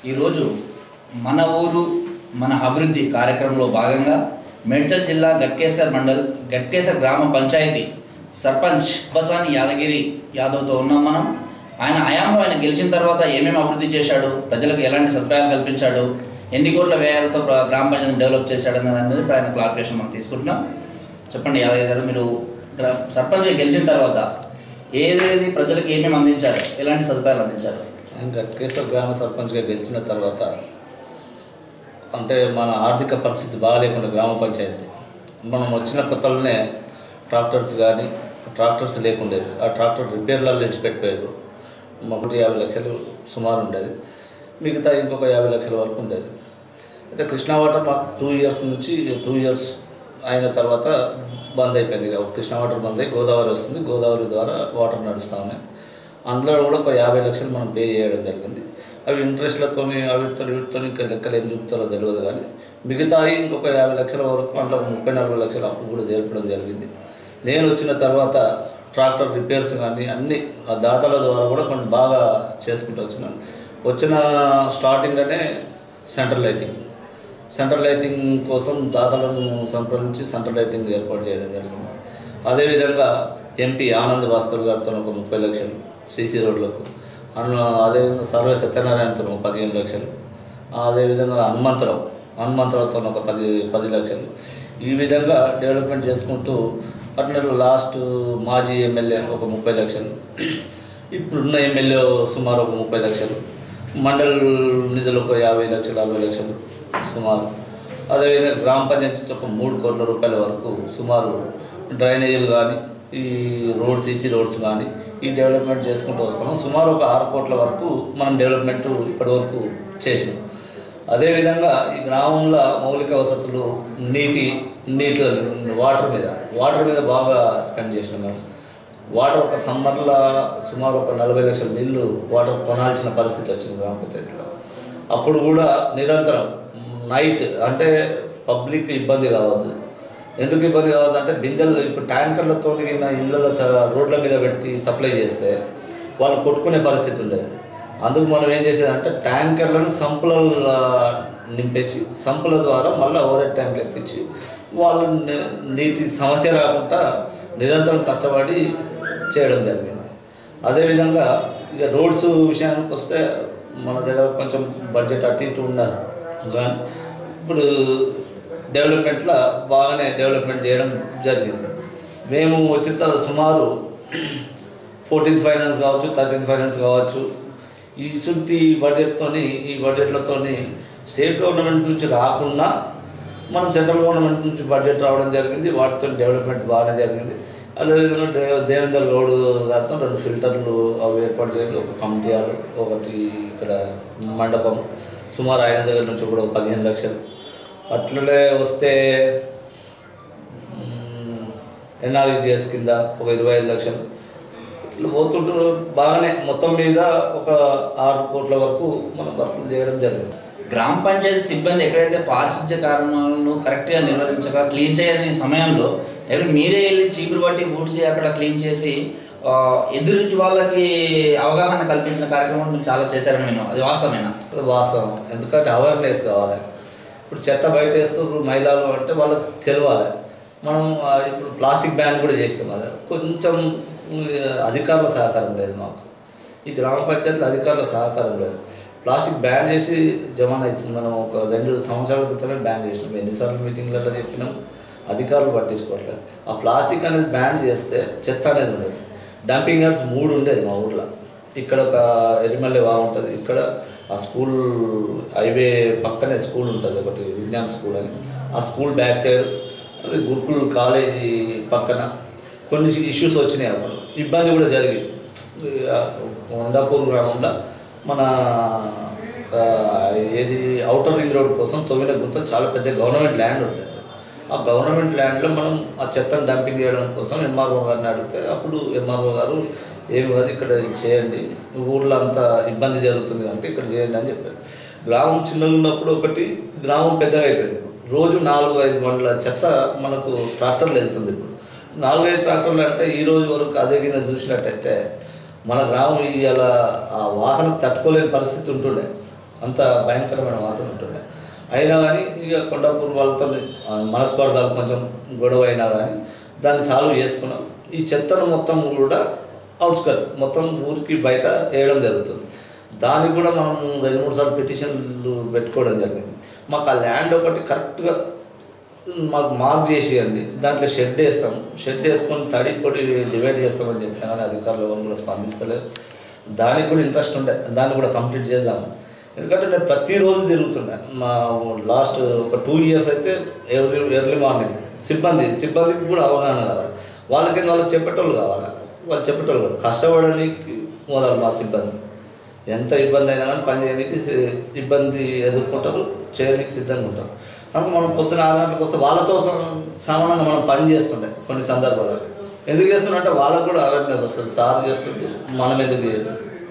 ఈరోజు మన ఊరు మన అభివృద్ధి కార్యక్రమంలో భాగంగా మేడ్చల్ జిల్లా గట్కేసర్ మండల్ గట్కేసర్ గ్రామ పంచాయతీ సర్పంచ్ బసాని యాదగిరి యాదవ్తో ఉన్నాం మనం ఆయన హయాంలో ఆయన గెలిచిన తర్వాత ఏమేమి అభివృద్ధి చేశాడు ప్రజలకు ఎలాంటి సదుపాయాలు కల్పించాడు ఎన్ని కోట్ల వ్యయాలతో ప్ర- గ్రామ పంచాయతీని డెవలప్ చేశాడు అనే దాని మీద ఇప్పుడు ఆయన క్లారిఫికేషన్ మనం తీసుకుంటున్నాం చెప్పండి యాదగిరి గారు మీరు గ్రా- సర్పంచ్ గెలిచిన తర్వాత ఏదేది ప్రజలకు ఏమేమి అందించారు ఎలాంటి సదుపాయాలు అందించారు నేను గట్కేశ్వర గ్రామ సర్పంచ్గా గెలిచిన తర్వాత అంటే మన ఆర్థిక పరిస్థితి బాగాలేకుండా గ్రామ పంచాయతీ మనం వచ్చిన కొత్తలోనే ట్రాక్టర్స్ కానీ ట్రాక్టర్స్ లేకుండేది ఆ ట్రాక్టర్ రిపేర్లలో ఇచ్చిపెట్టిపోయారు ఒకటి యాభై లక్షలు సుమారు ఉండేది మిగతా ఇంకొక యాభై లక్షల వరకు ఉండేది అయితే కృష్ణా వాటర్ మాకు టూ ఇయర్స్ నుంచి టూ ఇయర్స్ అయిన తర్వాత బంద్ అయిపోయింది ఇక కృష్ణా వాటర్ బంద్ అయ్యి గోదావరి వస్తుంది గోదావరి ద్వారా వాటర్ నడుస్తూ ఉన్నాయి అందులో కూడా ఒక యాభై లక్షలు మనం పే చేయడం జరిగింది అవి ఇంట్రెస్ట్లతోని వీటితో వీటితో ఇంకా లెక్కలు ఏం చూపుతారో తెలియదు కానీ మిగతాయి ఇంకొక యాభై లక్షల వరకు అందులో ముప్పై నలభై లక్షల అప్పు కూడా జరపడం జరిగింది నేను వచ్చిన తర్వాత ట్రాక్టర్ రిపేర్స్ కానీ అన్ని ఆ దాతల ద్వారా కూడా కొన్ని బాగా చేసుకుంటూ వచ్చినాను వచ్చిన స్టార్టింగ్లోనే సెంట్రల్ లైటింగ్ సెంట్రల్ లైటింగ్ కోసం దాతలను సంప్రదించి సెంట్రల్ లైటింగ్ ఏర్పాటు చేయడం జరిగింది అదేవిధంగా ఎంపీ ఆనంద్ భాస్కర్ గారితో ఒక ముప్పై లక్షలు సీసీ రోడ్లకు అను అదేవిధంగా సర్వే సత్యనారాయణతో ఒక పదిహేను లక్షలు అదేవిధంగా హనుమంతరావు హనుమంతరావుతో ఒక పది పది లక్షలు ఈ విధంగా డెవలప్మెంట్ చేసుకుంటూ అట్లా లాస్ట్ మాజీ ఎమ్మెల్యే ఒక ముప్పై లక్షలు ఇప్పుడున్న ఎమ్మెల్యే సుమారు ఒక ముప్పై లక్షలు మండల్ నిధులు ఒక యాభై లక్షలు అరవై లక్షలు సుమారు అదేవిధంగా గ్రామ పంచాయతీ ఒక మూడు కోట్ల రూపాయల వరకు సుమారు డ్రైనేజీలు కానీ ఈ రోడ్ సీసీ రోడ్స్ కానీ ఈ డెవలప్మెంట్ చేసుకుంటూ వస్తున్నాం సుమారు ఒక ఆరు కోట్ల వరకు మనం డెవలప్మెంట్ ఇప్పటి వరకు చేసినాం అదేవిధంగా ఈ గ్రామంలో మౌలిక వసతులు నీటి నీటి వాటర్ మీద వాటర్ మీద బాగా స్పెండ్ చేసినాం మేము వాటర్ ఒక సమ్మర్లో సుమారు ఒక నలభై లక్షల నీళ్లు వాటర్ కొనాల్సిన పరిస్థితి వచ్చింది గ్రామ పంచాయతీలో అప్పుడు కూడా నిరంతరం నైట్ అంటే పబ్లిక్ ఇబ్బంది కావద్దు ఎందుకు ఇబ్బంది కావద్దు అంటే బిందెలు ఇప్పుడు ట్యాంకర్లతో ఇళ్ళలో స- రోడ్ల మీద పెట్టి సప్లై చేస్తే వాళ్ళు కొట్టుకునే పరిస్థితి ఉండేది అందుకు మనం ఏం చేసేదంటే ట్యాంకర్లను సంపుల నింపేసి సంపుల ద్వారా మళ్ళీ ఓవర్ ట్యాంక్ ఎక్కించి వాళ్ళు ని- నీటి సమస్య రాకుండా నిరంతరం కష్టపడి చేయడం జరిగింది అదేవిధంగా ఇక రోడ్స్ విషయానికి వస్తే మన దగ్గర కొంచెం బడ్జెట్ అటు ఇటు ఉన్నది కానీ ఇప్పుడు డెవలప్మెంట్లో బాగానే డెవలప్మెంట్ చేయడం జరిగింది మేము వచ్చిన తర్వాత సుమారు ఫోర్టీన్త్ ఫైనాన్స్ కావచ్చు థర్టీన్త్ ఫైనాన్స్ కావచ్చు ఈ సుంటి బడ్జెట్తోని ఈ బడ్జెట్లతోని స్టేట్ గవర్నమెంట్ నుంచి రాకుండా మనం సెంట్రల్ గవర్నమెంట్ నుంచి బడ్జెట్ రావడం జరిగింది వాటితో డెవలప్మెంట్ బాగానే జరిగింది అదేవిధంగా దే దేవేందర్ గౌడ్ గారితో రెండు ఫిల్టర్లు అవి ఏర్పాటు చేయాలి ఒక కమిటీ హాల్ ఒకటి ఇక్కడ మండపం సుమారు ఆయన దగ్గర నుంచి కూడా ఒక పదిహేను లక్షలు అట్లనే వస్తే ఎన్ఆర్ఈజిఎస్ కింద ఒక ఇరవై ఐదు లక్షలు ఇట్లా పోతుంటూ బాగానే మొత్తం మీద ఒక ఆరు కోట్ల వరకు మనం వర్కులు చేయడం జరిగింది గ్రామ పంచాయతీ సిబ్బంది ఎక్కడైతే పారిశుద్ధ్య కారణాలను కరెక్ట్గా నిర్వహించక క్లీన్ చేయని సమయంలో ఎవరు మీరే వెళ్ళి చీపురు పట్టి బూడ్చి అక్కడ క్లీన్ చేసి ఆ, ఎదురింటి వాళ్ళకి అవగాహన కల్పించిన కార్యక్రమం మీరు చాలా చేశారని నేను అది వాస్తవమేనా అది వాస్తవం ఎందుకంటే అవేర్నెస్ కావాలి ఇప్పుడు చెత్త బయట వేస్తున్నారు మహిళలు అంటే వాళ్ళకి తెలియాలి మనం ఆ, ఇప్పుడు ప్లాస్టిక్ బ్యాన్ కూడా చేసినాం అది కొంచెం ఉమ్, అధికారుల సహకారం లేదు మాకు ఈ గ్రామ పంచాయతీలో అధికారుల సహకారం లేదు ప్లాస్టిక్ బ్యాన్ చేసి జమాన్ అవుతుంది మనం ఒక రెండు సంవత్సరాల క్రితమే బ్యాన్ చేసినాం ఎన్నిసార్లు మీటింగ్లలో చెప్పినాం అధికారులు పట్టించుకోవట్లేదు ఆ ప్లాస్టిక్ అనేది బ్యాన్ చేస్తే చెత్త అనేది ఉండదు డంపింగ్ యార్డ్స్ మూడు ఉండేది మా ఊర్లో ఇక్కడ ఒక ఎరిమల్లె బాగుంటుంది ఇక్కడ ఆ స్కూల్ హైవే పక్కనే స్కూల్ ఉంటుంది ఒకటి విజ్ఞాన్ స్కూల్ అని ఆ స్కూల్ బ్యాక్ సైడ్ అది గురుకుల్ కాలేజీ పక్కన కొన్ని ఇష్యూస్ వచ్చినాయి అప్పుడు ఇబ్బంది కూడా జరిగింది ఆ, వండాపూర్ గ్రామంలో మన ఒక ఏది అవుటర్ రింగ్ రోడ్ కోసం తొమ్మిది గుంతలు చాలా పెద్ద గవర్నమెంట్ ల్యాండ్ ఉండేది ఆ గవర్నమెంట్ ల్యాండ్లో మనం ఆ చెత్తను డంపింగ్ చేయడం కోసం ఎంఆర్ఓ గారిని అడిగితే అప్పుడు ఎంఆర్ఓ గారు ఏమి కాదు ఇక్కడ ఇది చేయండి ఊర్లో అంత ఇబ్బంది జరుగుతుంది కనుక ఇక్కడ చేయండి అని చెప్పారు గ్రామం చిన్నగా ఉన్నప్పుడు ఒకటి గ్రామం పెద్దగా అయిపోయింది రోజు నాలుగు ఐదు బండ్ల చెత్త మనకు ట్రాక్టర్లు వెళ్తుంది ఇప్పుడు నాలుగైదు ట్రాక్టర్లు అంటే ఈ రోజు వరకు అదే కింద చూసినట్టయితే మన గ్రామం ఇవాళ ఆ వాసన తట్టుకోలేని పరిస్థితి ఉంటుండే అంత భయంకరమైన వాసన ఉంటుండే అయినా కానీ ఇక కొండాపూర్ వాళ్ళతో ఆ, మనస్పర్ధాలు కొంచెం గొడవ అయినా కానీ దాన్ని సాల్వ్ చేసుకున్నాం ఈ చెత్తను మొత్తం కూడా అవుట్స్కట్ మొత్తం ఊరికి బయట వేయడం జరుగుతుంది దానికి కూడా మనం రెండు మూడు సార్లు పిటిషన్లు పెట్టుకోవడం జరిగింది మాకు ఆ ల్యాండ్ ఒకటి కరెక్ట్గా మాకు మార్క్ చేసేయండి దాంట్లో షెడ్ వేస్తాం షెడ్ వేసుకొని తడి పొడి డివైడ్ చేస్తామని చెప్పినా కానీ అధికారులు ఎవరు కూడా స్పందిస్తలేరు దానికి కూడా ఇంట్రెస్ట్ ఉండే దాన్ని కూడా కంప్లీట్ చేద్దాము ఎందుకంటే నేను ప్రతిరోజు తిరుగుతుండే మా లాస్ట్ ఒక టూ ఇయర్స్ అయితే ఎవ్రీ ఎర్లీ మార్నింగ్ సిబ్బంది సిబ్బందికి కూడా అవగాహన కావాలి వాళ్ళకి వాళ్ళకి చెప్పేటోళ్ళు కావాలి వాళ్ళు చెప్పేటోళ్ళు కాదు కష్టపడడానికి మొదలు మా సిబ్బంది ఎంత ఇబ్బంది అయినా కానీ పని చేయడానికి సి- ఇబ్బంది ఎదుర్కొంటారు చేయడానికి సిద్ధంగా ఉంటారు కానీ మనం పొద్దున ఆరు గంటలకు వస్తే వాళ్ళతో స- సమానంగా మనం పని చేస్తుండే కొన్ని సందర్భాల్లో ఎందుకు చేస్తుండే వాళ్ళకు కూడా అవేర్నెస్ వస్తుంది సార్ చేస్తుంటే మనం ఎందుకు చేయాలి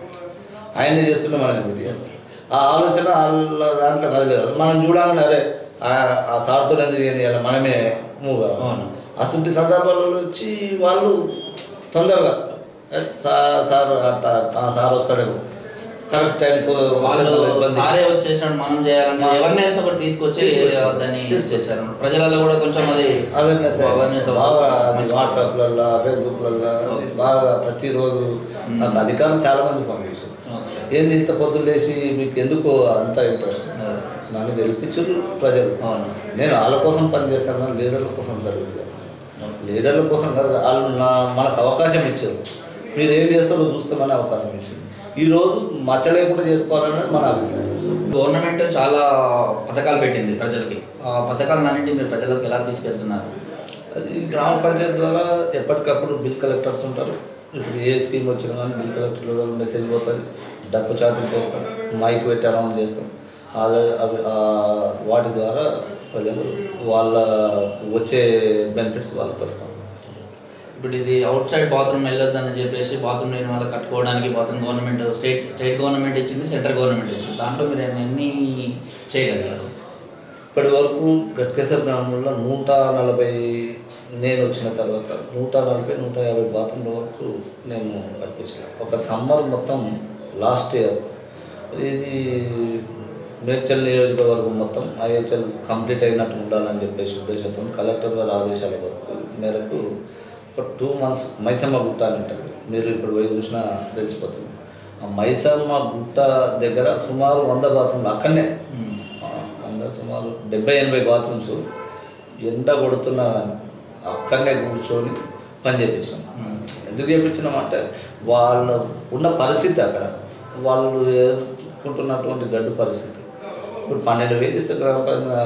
ఆయన చేస్తుంటే మనం ఎందుకు చేయాలి ఆ ఆలోచన వాళ్ళ దాంట్లో కదలేదు మనం చూడాలని అరే ఆ- ఆ సార్తో ఎందుకు చేయాలి మనమే మూవ్ కావాలి అవును. అసలు సందర్భాలలో వచ్చి వాళ్ళు తొందరగా "ఏ, సార్ సార్ అట్ట ఆ సార్ వస్తాడేమో కరెక్ట్ టైంకు వాళ్ళు సారే వచ్చేసినట్టు మనం చేయాలంటే అవేర్నెస్ ఒకటి తీసుకొచ్చి తీసుకొచ్చి. దాన్ని తీసుకొచ్చి. చేశారు ప్రజలలో కూడా కొంచెం అది అవేర్నెస్ అవేర్నెస్ బాగా అది వాట్సాప్లలో ఫేస్బుక్లలో అది బాగా ప్రతిరోజు నాకు అధికారులు చాలా మంది ఫోన్ చేశారు ఏంది ఇంత పొద్దున్న లేచి మీకు ఎందుకు అంత ఇంట్రెస్ట్ నన్ను గెలిపించారు ప్రజలు అవును. నేను వాళ్ళ కోసం పని చేస్తాను కానీ లీడర్ల కోసం సర్వీస్ చేస్తాను లీడర్ల కోసం కాదు వాళ్ళు నా మనకు అవకాశం ఇచ్చారు మీరు ఏం చేస్తారో చూస్తామని అవకాశం ఇచ్చారు ఈరోజు మచ్చ లేకుండా చేసుకోవాలనేది మన అభిప్రాయం గవర్నమెంట్ చాలా పథకాలు పెట్టింది ప్రజలకి ఆ పథకాలన్నింటినీ మీరు ప్రజలకు ఎలా తీసుకెళ్తున్నారు అది గ్రామ పంచాయతీ ద్వారా ఎప్పటికప్పుడు బిల్ కలెక్టర్స్ ఉంటారు ఇప్పుడు ఏ స్కీమ్ వచ్చినా కానీ బిల్ కలెక్టర్ ద్వారా మెసేజ్ పోతుంది డక్కు చాటింగ్ చేస్తాం మైక్ పెట్టి అనౌన్స్ చేస్తాం అదే అవి ఆ వాటి ద్వారా ప్రజలు వాళ్ళ వచ్చే బెనిఫిట్స్ వాళ్ళకి వస్తాం ఇప్పుడు ఇది అవుట్ సైడ్ బాత్రూమ్ వెళ్ళొద్దని చెప్పేసి బాత్రూమ్ లేని వాళ్ళకి కట్టుకోవడానికి bathroom government state state government ఇచ్చింది సెంట్రల్ గవర్నమెంట్ ఇచ్చింది దాంట్లో మీరు ఎన్ని చేయగలిగారు ఇప్పటి వరకు గట్కేసర్ గ్రామంలో నూట నలభై నేను వచ్చిన తర్వాత నూట నలభై నూట యాభై బాత్రూమ్ల వరకు నేను కట్టించిన ఒక సమ్మర్ మొత్తం లాస్ట్ ఇయర్ ఇది మేడ్చల్ నియోజకవర్గం మొత్తం ఐహెచ్ఎల్ కంప్లీట్ అయినట్టు ఉండాలని చెప్పేసి ఉద్దేశంతో కలెక్టర్ గారి ఆదేశాల వరకు మేరకు ఒక టూ మంత్స్ మైసమ్మ గుట్ట అని ఉంటుంది మీరు ఇప్పుడు పోయి చూసినా తెలిసిపోతుంది ఆ మైసమ్మ గుట్ట దగ్గర సుమారు వంద బాత్రూమ్లు అక్కడనే ఆ, వంద సుమారు డెబ్బై ఎనభై బాత్రూమ్స్ ఎండ కొడుతున్నా కానీ అక్కడనే కూర్చొని పని చేయించినాం ఎందుకు చేయించినాం అంటే వాళ్ళు ఉన్న పరిస్థితి అక్కడ వాళ్ళు ఎదుర్కొంటున్నటువంటి గడ్డు పరిస్థితి ఇప్పుడు పన్నెండు వేలు ఇస్తే గ్రామ పం- ఆ,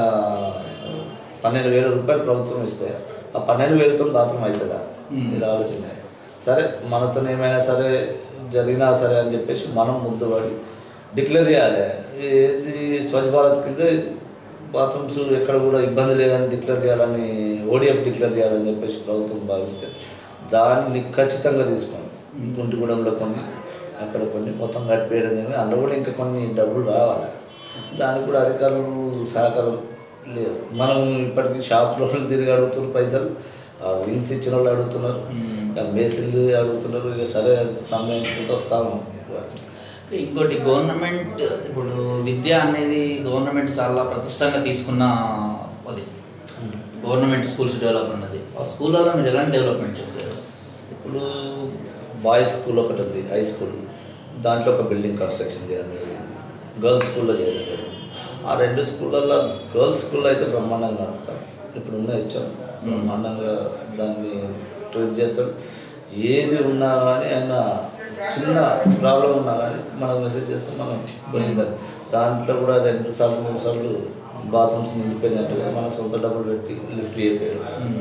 పన్నెండు వేల రూపాయలు ప్రభుత్వం ఇస్తే ఆ పన్నెండు వేలతో బాత్రూమ్ అవుతుందా మ్మ్. మీరు ఆలోచన సరే మనతో ఏమైనా సరే జరిగినా సరే అని చెప్పేసి మనం ముందు పడి డిక్లేర్ చేయాలి ఏది స్వచ్ఛ భారత్ కింద బాత్రూమ్స్ ఎక్కడ కూడా ఇబ్బంది లేదని డిక్లేర్ చేయాలని ఓడిఎఫ్ డిక్లేర్ చేయాలని చెప్పేసి ప్రభుత్వం భావిస్తే దాన్ని ఖచ్చితంగా తీసుకోండి గుంటిగూడెంలో కొన్ని అక్కడ కొన్ని మొత్తం కట్టివేయడం జరిగింది అందులో కూడా ఇంకా కొన్ని డబ్బులు రావాలి దానికి కూడా అధికారులు సహకారం లేదు మనం ఇప్పటికీ షాప్లో తిరిగి అడుగుతున్నారు పైసలు ఆ వింగ్స్ ఇచ్చిన వాళ్ళు అడుగుతున్నారు మ్మ్. ఇక మేస్త్రీలు అడుగుతున్నారు ఇక సరే సమయించుకుంటూ వస్తాము ఇంకోటి గవర్నమెంట్ ఇప్పుడు విద్య అనేది గవర్నమెంట్ చాలా ప్రతిష్టంగా తీసుకున్న అది గవర్నమెంట్ స్కూల్స్ డెవలప్ ఉన్నది ఆ స్కూళ్ళలో మీరు ఎలాంటి డెవలప్మెంట్ చేశారు ఇప్పుడు బాయ్స్ స్కూల్ ఒకటి ఉంది హై స్కూల్ దాంట్లో ఒక బిల్డింగ్ కన్స్ట్రక్షన్ చేయడం జరిగింది గర్ల్స్ స్కూల్లో చేయడం జరిగింది ఆ రెండు స్కూళ్ళల్లో గర్ల్స్ స్కూల్లో అయితే బ్రహ్మాండంగా నడుపుతారు ఇప్పుడు ఉన్న ఇచ్చాం బ్రహ్మాండంగా దాన్ని ట్రీట్ చేస్తాడు ఏది ఉన్నా కానీ ఆయన చిన్న ప్రాబ్లం ఉన్నా కానీ మనం మెసేజ్ చేస్తే మనం పోయింది దాంట్లో కూడా రెండు సార్లు మూడు సార్లు బాత్రూమ్స్ నిండిపోయినట్టు కూడా మన సొంత డబ్బులు పెట్టి లిఫ్ట్ చేయకపోయాడు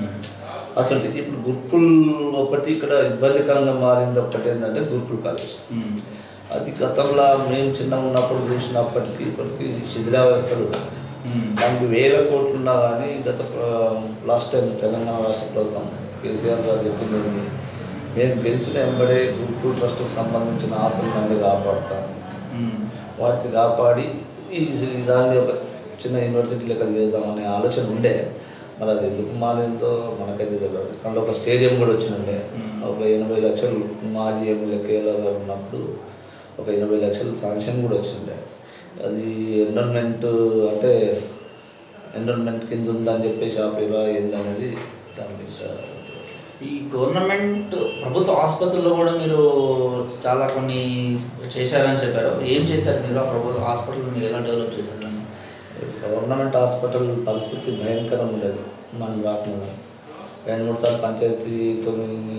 అసలు ఇప్పుడు గురుకుల్ ఒకటి ఇక్కడ ఇబ్బందికరంగా మారింది ఒకటి ఏంటంటే గురుకుల్ కాలేజ్ అది గతంలో మేము చిన్నగా ఉన్నప్పుడు చూసినప్పటికీ ఇప్పటికీ శిథిలావస్థలు దానికి వేల కోట్లు ఉన్నా కానీ గత లాస్ట్ టైం తెలంగాణ రాష్ట్ర ప్రభుత్వం కేసీఆర్ గారు చెప్పింది ఏంది మేము గెలిచిన వెంబడే గురుకుల్ ట్రస్ట్కి సంబంధించిన ఆస్తులను అన్ని కాపాడుతాము వాటిని కాపాడి ఈ దాన్ని ఒక చిన్న యూనివర్సిటీ లెక్క చేద్దామనే ఆలోచన ఉండే మరి అది ఎందుకు మారిందో మనకైతే తెలియదు అందులో ఒక స్టేడియం కూడా వచ్చిండే ఒక ఎనభై లక్షలు మాజీ ఎమ్మెల్యే కేఎల్ఆర్ గారు ఉన్నప్పుడు ఒక ఎనభై లక్షలు శాంక్షన్ కూడా వచ్చిండే అది ఎన్విరాన్మెంట్ అంటే ఎన్విరాన్మెంట్ కింద ఉందని చెప్పేసి ఆపేవా ఏందనేది దాని మీద ఈ గవర్నమెంట్ ప్రభుత్వ ఆసుపత్రుల్లో కూడా మీరు చాలా కొన్ని చేశారని చెప్పారు ఏం చేశారు మీరు ఆ ప్రభుత్వ హాస్పిటల్ మీరు ఎలా డెవలప్ చేశారు దాన్ని? గవర్నమెంట్ హాస్పిటల్ పరిస్థితి భయంకరంగా ఉండేది మనం రాకుండా రెండు మూడు సార్లు పంచాయతీతో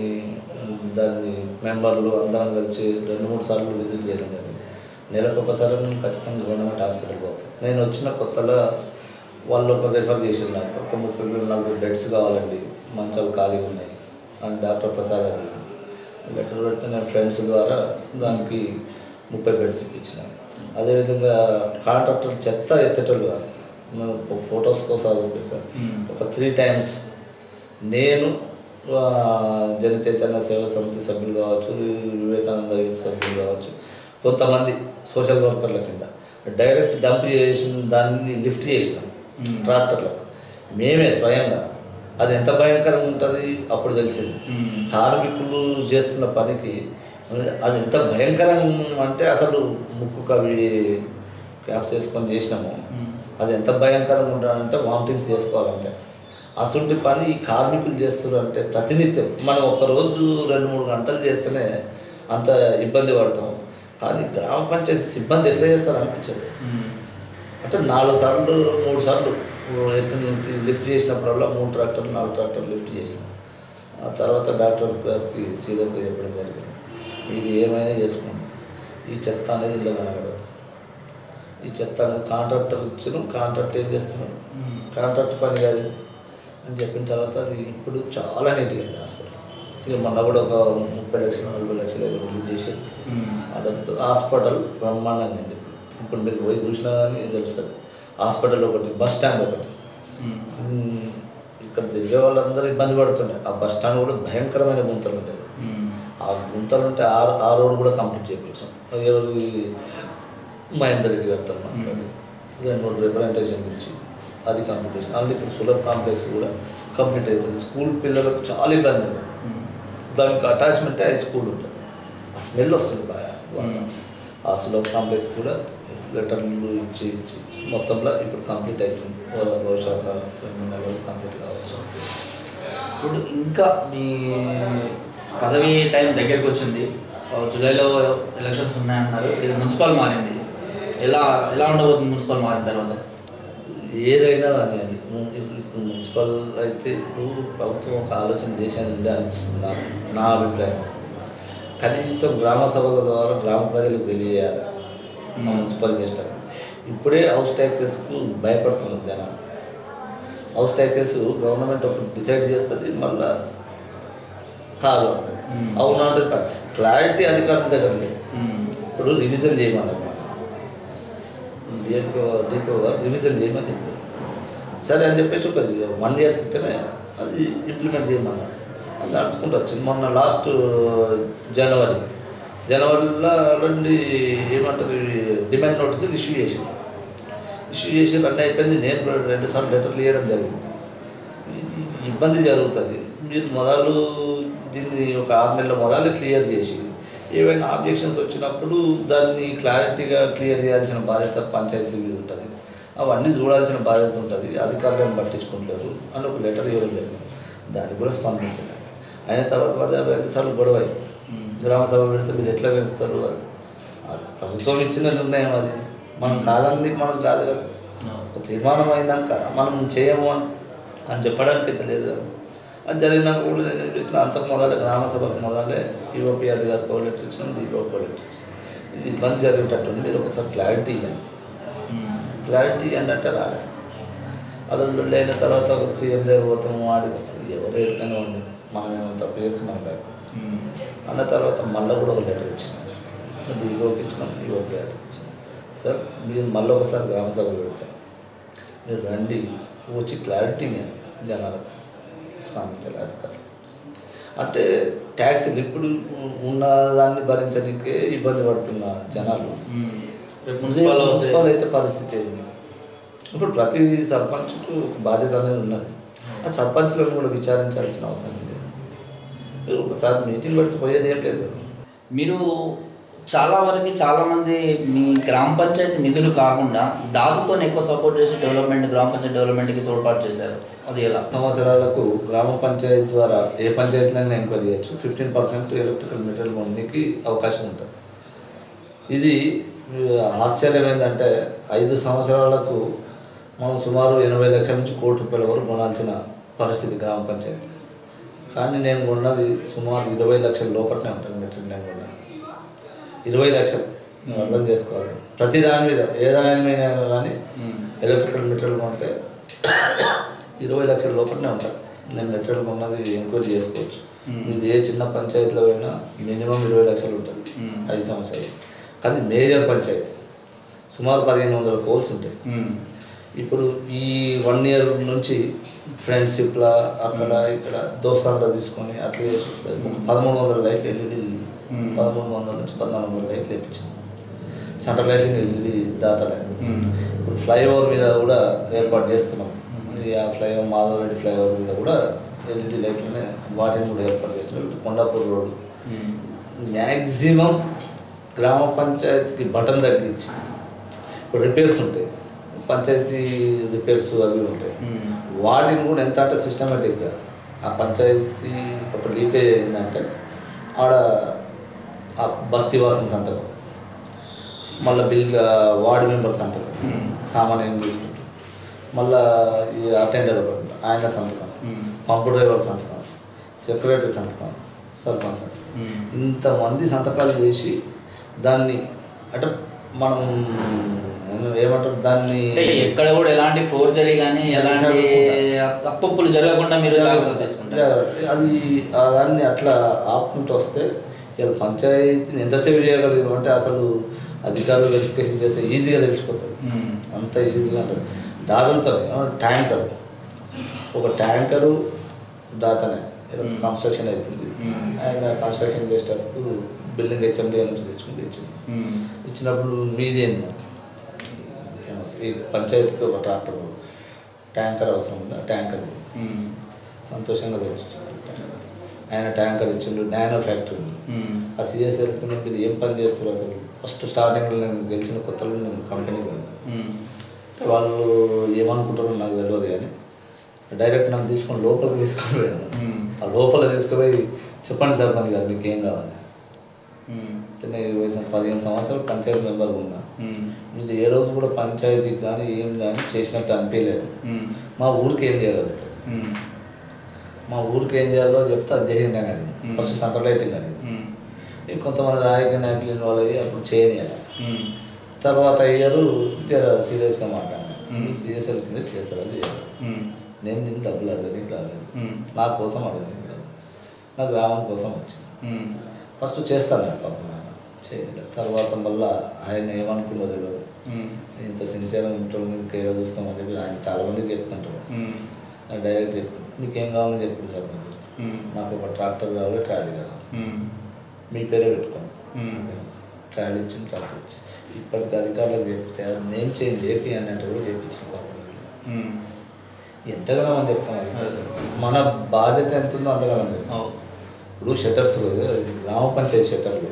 దాన్ని మెంబర్లు అందరం కలిసి రెండు మూడు సార్లు విజిట్ చేయడం జరిగింది నెలకు ఒకసారి నేను ఖచ్చితంగా గవర్నమెంట్ హాస్పిటల్ పోతాను నేను వచ్చిన కొత్తలో వాళ్ళు ఒక రిఫర్ చేసింది నాకు ఒక ముప్పై వేలు నలభై బెడ్స్ కావాలండి మంచాలు ఖాళీగా ఉన్నాయి అని డాక్టర్ ప్రసాద్ గారు లెటర్ పెడితే నేను ఫ్రెండ్స్ ద్వారా దానికి ముప్పై బెడ్స్ ఇప్పించిన అదేవిధంగా కాంట్రాక్టర్ చెత్త ఎత్తేటోళ్ళు కాదు నేను ఫొటోస్తో సహా చూపిస్తాను మ్మ్. ఒక త్రీ టైమ్స్ నేను ఆ, జన చైతన్య సేవా సమితి సభ్యులు కావచ్చు వివేకానంద యూత్ సభ్యులు కావచ్చు కొంతమంది సోషల్ వర్కర్ల కింద డైరెక్ట్ డంప్ చేసిన దాన్ని లిఫ్ట్ చేసినాం మ్మ్. ట్రాక్టర్లకు మేమే స్వయంగా అది ఎంత భయంకరంగా ఉంటుంది అప్పుడు తెలిసింది మ్మ్. కార్మికులు చేస్తున్న పనికి అది ఎంత భయంకరం అంటే అసలు ముక్కు అవి క్యాప్స్ వేసుకొని చేసినాము మ్మ్. అది ఎంత భయంకరంగా ఉంటుందంటే వామిటింగ్స్ చేసుకోవాలంటే అసలు పని ఈ కార్మికులు చేస్తున్నారు అంటే ప్రతినిత్యం మనం ఒక రోజు రెండు మూడు గంటలు చేస్తేనే అంత ఇబ్బంది పడతాం కానీ గ్రామ పంచాయతీ సిబ్బంది ఎట్లా చేస్తారు అనిపించదు మ్మ్. అంటే నాలుగు సార్లు మూడు సార్లు ఎత్తు నుంచి లిఫ్ట్ చేసినప్పుడల్లా మూడు ట్రాక్టర్లు నాలుగు ట్రాక్టర్లు లిఫ్ట్ చేసినాం ఆ తర్వాత డాక్టర్ గారికి సీరియస్గా చెప్పడం జరిగింది మీరు ఏమైనా చేసుకోండి ఈ చెత్త అనేది ఇల్లు కనబడదు ఈ చెత్త అనేది కాంట్రాక్టర్ ఇచ్చిన కాంట్రాక్ట్ ఏం చేస్తున్నాడు మ్మ్. కాంట్రాక్ట్ పని కాదు ఇది. అని చెప్పిన తర్వాత అది ఇప్పుడు చాలా నీట్గా అయింది హాస్పిటల్ ఇక మొన్న కూడా ఒక ముప్పై లక్షలు నలభై లక్షలు ఏదో రిలీజ్ చేశారు మ్మ్. అదంతా హాస్పిటల్ బ్రహ్మాండంగా అయింది ఇప్పుడు మీరు పోయి చూసినా కానీ తెలుస్తుంది హాస్పిటల్ ఒకటి బస్ స్టాండ్ ఒకటి మ్మ్. ఉమ్, ఇక్కడ తిరిగే వాళ్ళందరూ ఇబ్బంది పడుతుండే ఆ బస్ స్టాండ్ కూడా భయంకరమైన గుంతలు ఉండేది మ్మ్. ఆ గుంతలు ఉంటే ఆ ఆ రోడ్ కూడా కంప్లీట్ చేయకొచ్చాం ఎవరు ఈ మహేందర్ రెడ్డి గారితో మాట్లాడి రెండు మూడు రిప్రజెంటేషన్ ఇచ్చి అది కంప్లీట్ చేసిన అందులో ఇప్పుడు సులభ్ కాంప్లెక్స్ కూడా కంప్లీట్ అవుతుంది స్కూల్ పిల్లలకు చాలా ఇబ్బంది ఉంది మ్మ్. దానికి అటాచ్మెంట్ హై స్కూల్ ఉంటుంది ఆ స్మెల్ వస్తుంది బాగా బాగా. ఆ సులభ్ కాంప్లెక్స్ కూడా లెటర్లు ఇచ్చి ఇచ్చి ఇచ్చి మొత్తంలో ఇప్పుడు కంప్లీట్ అవుతుంది బహుశా ఒక రెండు నెలలు కంప్లీట్ కావచ్చు ఇప్పుడు ఇంకా మీ పదవి టైం దగ్గరికి వచ్చింది ఆ, జూలైలో ఎలక్షన్స్ ఉన్నాయన్నారు ఇది మున్సిపల్ మారింది ఎలా ఎలా ఉండబోతుంది మున్సిపల్ మారిన తర్వాత ఏదైనా కానివ్వండి ము- ఇప్పుడు ఇప్పుడు మున్సిపల్ అయితే ఇప్పుడు ప్రభుత్వం ఒక ఆలోచన చేశాను ఉండే అనిపిస్తుంది నాకు నా అభిప్రాయం కనీసం గ్రామ సభల ద్వారా గ్రామ ప్రజలకు తెలియజేయాలి మా మున్సిపల్ చేస్తారు ఇప్పుడే హౌస్ ట్యాక్సెస్కు భయపడుతున్నారు జనాలు హౌస్ ట్యాక్సెస్ గవర్నమెంట్ ఒకటి డిసైడ్ చేస్తుంది మళ్ళా కాదు అంటది Hmm. అవునా అంటే క్లారిటీ అధికారుల దగ్గర లేదు మ్మ్. ఇప్పుడు రివిజన్ చేయమన్నారు డిఎల్పో డిపో గారు రివిజన్ చేయమని చెప్పారు సరే అని చెప్పేసి ఒక వన్ ఇయర్ క్రితమే అది ఇంప్లిమెంట్ చేయమన్నారు అది నడుచుకుంటూ వచ్చింది మొన్న లాస్ట్ జనవరి జనవరిలో రెండు ఏమంటారు ఇవి డిమాండ్ నోటీసులు ఇష్యూ చేసారు ఇష్యూ చేసి రన్ అయిపోయింది నేను రెండు రెండు సార్లు లెటర్లు ఇవ్వడం జరిగింది ఇది ఇబ్బంది జరుగుతుంది మీరు మొదలు దీన్ని ఒక ఆరు నెలల మొదలు క్లియర్ చేసి ఏవైనా ఆబ్జెక్షన్స్ వచ్చినప్పుడు దాన్ని క్లారిటీగా క్లియర్ చేయాల్సిన బాధ్యత పంచాయతీ మీద ఉంటుంది అవన్నీ చూడాల్సిన బాధ్యత ఉంటుంది అధికారులను పట్టించుకుంటారు అని ఒక లెటర్ ఇవ్వడం జరిగింది దానికి కూడా స్పందించలేదు అయిన తర్వాత మధ్య రెండుసార్లు గొడవ అయింది. మ్మ్. గ్రామ సభ పెడితే మీరు ఎట్లా వేస్తారు అది అది ప్రభుత్వం ఇచ్చిన నిర్ణయం అది మనం కాదని మనకు కాదు కదా ఒక తీర్మానం అయినాక మనం చేయము అని అని చెప్పడానికి అయితే లేదు కదా. అది జరిగినాక కూడా నేను ఏం చేసిన అంతకు మొదలే గ్రామ సభకు మొదలే ఈఓపీఆర్ గారు కోలెక్టర్ ఇచ్చిన డిఓ కోలెక్టర్ ఇచ్చిన ఇది ఇబ్బంది జరిగేటట్టు మీరు ఒకసారి క్లారిటీ ఇవ్వండి మ్మ్. క్లారిటీ ఇవ్వండి అంటే రాలే అలా లొల్లి అయిన తర్వాత ఒక సీఎం దగ్గర పోతాము ఆడి ఎవరు ఎట్లయినా ఉండి మనం ఏమైనా తప్పు చేస్తే మనం భయపడతాం మ్మ్. అన్న తర్వాత మళ్ళీ కూడా ఒక లెటర్ ఇచ్చినాం డిఓకి ఇచ్చినాం ఈఓకి ఇచ్చినాం సార్ మీరు మళ్ళీ ఒకసారి గ్రామ సభ పెడతాం మీరు రండి వచ్చి క్లారిటీ ఇవ్వండి జనాలకు స్పందించాలి అధికారులు అంటే ట్యాక్సీలు ఇప్పుడు ఉన్న దాన్ని భరించడానికే ఇబ్బంది పడుతున్న జనాలు మ్మ్. రేపు మున్సిపల్ అవుతే- మున్సిపల్ అయితే పరిస్థితి ఏంది ఇప్పుడు ప్రతి సర్పంచ్కు ఒక బాధ్యత అనేది ఉన్నది ఆ సర్పంచ్లను కూడా విచారించాల్సిన అవసరం ఉంది మీరు ఒకసారి మీటింగ్ పెడితే పోయేది ఏం లేదు కదా. మీరు చాలా వరకు చాలా మంది మీ గ్రామ పంచాయతీ నిధులు కాకుండా దాతలతో ఎక్కువ సపోర్ట్ చేసి డెవలప్మెంట్ గ్రామ పంచాయతీ డెవలప్మెంట్కి తోడ్పాటు చేశారు అది ఎలా సంవత్సరాలకు గ్రామ పంచాయతీ ద్వారా ఏ పంచాయతీలైనా ఎంక్వైరీ చేయొచ్చు ఫిఫ్టీన్ పర్సెంట్ ఎలక్ట్రికల్ మెటీరియల్ మందికి అవకాశం ఉంటుంది ఇది ఆ, ఆశ్చర్యం ఏంటంటే ఐదు సంవత్సరాలకు మనం సుమారు ఎనభై లక్షల నుంచి కోటి రూపాయల వరకు కొనాల్సిన పరిస్థితి గ్రామ పంచాయతీ కానీ నేను కొన్నది సుమారు ఇరవై లక్షల లోపలనే ఉంటుంది మెటీరియల్ నేను కొన్నది ఇరవై లక్షలు నువ్వు అర్థం చేసుకోవాలి ప్రతి దాని మీద ఏ దాని మీద కానీ ఎలక్ట్రికల్ మెటీరియల్ కొంటే ఇరవై లక్షల లోపలనే ఉంటుంది నేను మెటీరియల్ కొన్నది ఎంక్వైరీ చేసుకోవచ్చు ఇది ఏ చిన్న పంచాయతీలో అయినా మినిమం ఇరవై లక్షలు ఉంటుంది మ్మ్. ఐదు సంవత్సరాలు కానీ మేజర్ పంచాయతీ సుమారు పదిహేను వందల పోల్స్ ఉంటాయి మ్మ్. ఇప్పుడు ఈ వన్ ఇయర్ నుంచి ఫ్రెండ్షిప్లా అక్కడ ఇక్కడ దోస్తాంలో తీసుకొని అట్లా చేసి ఒక పదమూడు వందల లైట్లు ఎల్ఈడి మ్మ్. పదమూడు వందల నుంచి పద్నాలుగు వందల లైట్లు వేయించింది సెంటర్ లైటింగ్ ఎల్ఈడి దాతలే మ్మ్. ఇప్పుడు ఫ్లైఓవర్ మీద కూడా ఏర్పాటు చేస్తున్నాం ఈ ఆ ఫ్లైఓవర్ మాధవరెడ్డి ఫ్లైఓవర్ మీద కూడా ఎల్ఈడి లైట్లనే వాటిని కూడా ఏర్పాటు చేస్తున్నాం ఇప్పుడు కొండాపూర్ రోడ్డు మ్మ్. మ్యాక్సిమం గ్రామ పంచాయతీకి బటన్ తగ్గించి ఇప్పుడు రిపేర్స్ ఉంటాయి పంచాయతీ రిపేర్స్ అవి ఉంటాయి మ్మ్. వాటిని కూడా ఎంత అంటే సిస్టమేటిక్గా ఆ పంచాయతీ ఒక లీకేజ్ అయిందంటే ఆడ ఆ బస్తీవాసం సంతకం మళ్ళీ బిల్ వార్డు మెంబర్ సంతకం మ్మ్. సామాన్యం తీసుకుంటాం మళ్ళా ఈ అటెండర్ ఒకటి ఉంటాడు, ఆయన సంతకం మ్మ్. పంపు డ్రైవర్ సంతకం సెక్రటరీ సంతకం సర్పంచ్ సంతకం మ్మ్. ఇంతమంది సంతకాలు చేసి దాన్ని అంటే మనం ఏమంటారు దాన్ని అంటే ఎక్కడ కూడా ఎలాంటి ఫోర్జరీ కానీ ఎలాంటి జరగకుండా. తప్పులు జరగకుండా మీరు జాగ్రత్తలు తీసుకుంటారు జాగ్రత్త. అది ఆ దాన్ని అట్లా ఆపుకుంటూ వస్తే ఇలా పంచాయతీని ఎంతసేపు చేయగలిగాం అంటే అసలు అధికారులు వెరిఫికేషన్ చేస్తే ఈజీగా తెలిసిపోతుంది మ్మ్. అంత ఈజీగా ఉంటుంది దారులతో ట్యాంకర్ ఒక ట్యాంకరు దాతనే ఇలా మ్మ్. కన్స్ట్రక్షన్ అవుతుంది మ్మ్. ఆయన కన్స్ట్రక్షన్ చేసేటప్పుడు బిల్డింగ్ హెచ్ఎండి నుంచి తెచ్చుకుంటే ఇచ్చింది మ్మ్. ఇచ్చినప్పుడు మీది ఏంది ఈ పంచాయతీకి ఒక ట్రాక్టర్ ట్యాంకర్ అవసరం ఉంది ఆ ట్యాంకర్ మ్మ్. సంతోషంగా తెచ్చి ఆయన ట్యాంకర్ ఇచ్చిండు నానో ఫ్యాక్టరీ ఉంది మ్మ్. ఆ సిఎస్ఎల్ మీరు ఏం పని చేస్తారు అసలు ఫస్ట్ స్టార్టింగ్లో నేను గెలిచిన కొత్తలో నేను కంపెనీకి పోయాను మ్మ్. వాళ్ళు ఏమనుకుంటారో నాకు తెలియదు కానీ డైరెక్ట్ నాకు తీసుకొని లోపలికి తీసుకొని పోయాను మ్మ్. ఆ లోపల తీసుకుపోయి చెప్పండి సర్పంచ్ గారు మీకు ఏం కావాలి మ్మ్. అంటే నేను ఇరవై సం- పదిహేను సంవత్సరాలు పంచాయతీ మెంబర్గా ఉన్నా మ్మ్. మీరు ఏ రోజు కూడా పంచాయతీకి కానీ ఏం కానీ చేసినట్టు అనిపించలేదు మ్మ్. మా ఊరికి ఏం చేయగలుగుతారు మ్మ్. మా ఊరికి ఏం చేయాలో చెప్తే అది చేయండి అని అడిగింది మ్మ్. ఫస్ట్ సెంట్రల్ లైటింగ్ అడిగింది మ్మ్. ఈ కొంతమంది రాజకీయ నాయకులు ఇన్వాల్వ్ అయ్యి అప్పుడు చేయనియాలి మ్మ్. తర్వాత ఇయర్ జర సీరియస్గా మాట్లాడాను మ్మ్. సీరియస్ కింద చేస్తారని చేయాలి మ్మ్. నేను నిన్ను డబ్బులు అడగడానికి రాలేదు మ్మ్. నా కోసం అడగడానికి రాదు నా గ్రామం కోసం వచ్చింది మ్మ్. ఫస్ట్ చేస్తాను పాపం ఆయన చేయలేదు తర్వాత మళ్ళీ ఆయన ఏమనుకున్నదో తెలియదు మ్మ్. ఇంత సిన్సియర్గా ఉంటాడు ఇంకేదో చూస్తామని చెప్పి ఆయన చాలా మందికి చెప్తుంటాడు మ్మ్. నాకు డైరెక్ట్ చెప్పి మీకేం కావాలని చెప్పి సార్ నాకు మ్మ్. నాకు ఒక ట్రాక్టర్ కావాలి ట్రాలీ కావాలి మ్మ్. మీ పేరే పెట్టుకోండి మ్మ్. ట్రాలీ ఇచ్చిన ట్రాక్టర్ ఇచ్చి ఇప్పటికి అధికారులకు చెప్తే అది నేమ్ చేంజ్ చేపి అని అంటే కూడా చేయించిన పాపం మ్మ్. ఎంతగానో అని చెప్తాం అది. మన బాధ్యత ఎంత ఉందో అంతగానో చెప్తాం ఓ. ఇప్పుడు షట్టర్స్ గ్రామ పంచాయతీ షట్టర్లు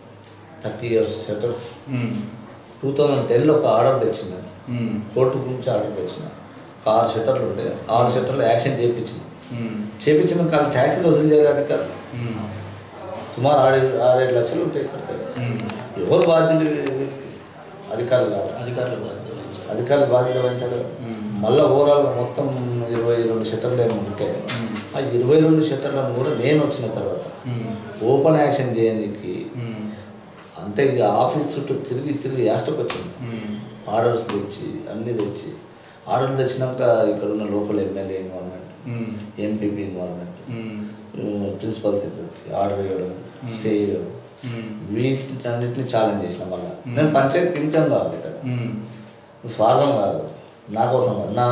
థర్టీ ఇయర్స్ షట్టర్స్ మ్మ్. టూ థౌజండ్ టెన్లో ఒక ఆర్డర్ తెచ్చిన మ్మ్. కోర్టు నుంచి ఆర్డర్ తెచ్చిన ఒక ఆరు షట్టర్లు ఉండే ఆరు షట్టర్లు యాక్షన్ చేయించిన మ్మ్. చేయించిన కానీ ట్యాక్సీలు వసూలు చేయడానికి కాదు మ్మ్. సుమారు ఆరు ఆరేడు లక్షలు ఉంటాయి ఇప్పటికే. మ్మ్. ఎవరు బాధ్యులు వీటికి అధికారులు కాదు అధికారులు బాధ్యత వహించాలి. అధికారులు బాధ్యత వహించాలి మ్మ్. మళ్ళీ ఓవరాల్గా మొత్తం ఇరవై రెండు షట్టర్లు ఏమో ఉంటే మ్మ్. ఆ ఇరవై రెండు షట్టర్లను కూడా నేను వచ్చిన తర్వాత మ్మ్. ఓపెన్ యాక్షన్ చేయడానికి మ్మ్. అంతే ఇక ఆఫీస్ చుట్టూ తిరిగి తిరిగి యాస్టకు వచ్చింది మ్మ్. ఆర్డర్స్ తెచ్చి అన్నీ తెచ్చి ఆర్డర్లు తెచ్చినాక ఇక్కడ ఉన్న లోకల్ ఎమ్మెల్యే ఇన్వాల్వ్మెంట్ మ్మ్. ఎంపీపీ ఇన్వాల్వ్మెంట్ మ్మ్. ప్రిన్సిపల్ సెక్రటరీ ఆర్డర్ ఇవ్వడం స్టే ఇవ్వడం మ్మ్. వీటన్నిటిని ఛాలెంజ్ చేసిన మళ్ళీ నేను పంచాయతీకి ఇన్కమ్ కావాలి ఇక్కడ మ్మ్. స్వార్థం కాదు నా కోసం కాదు నా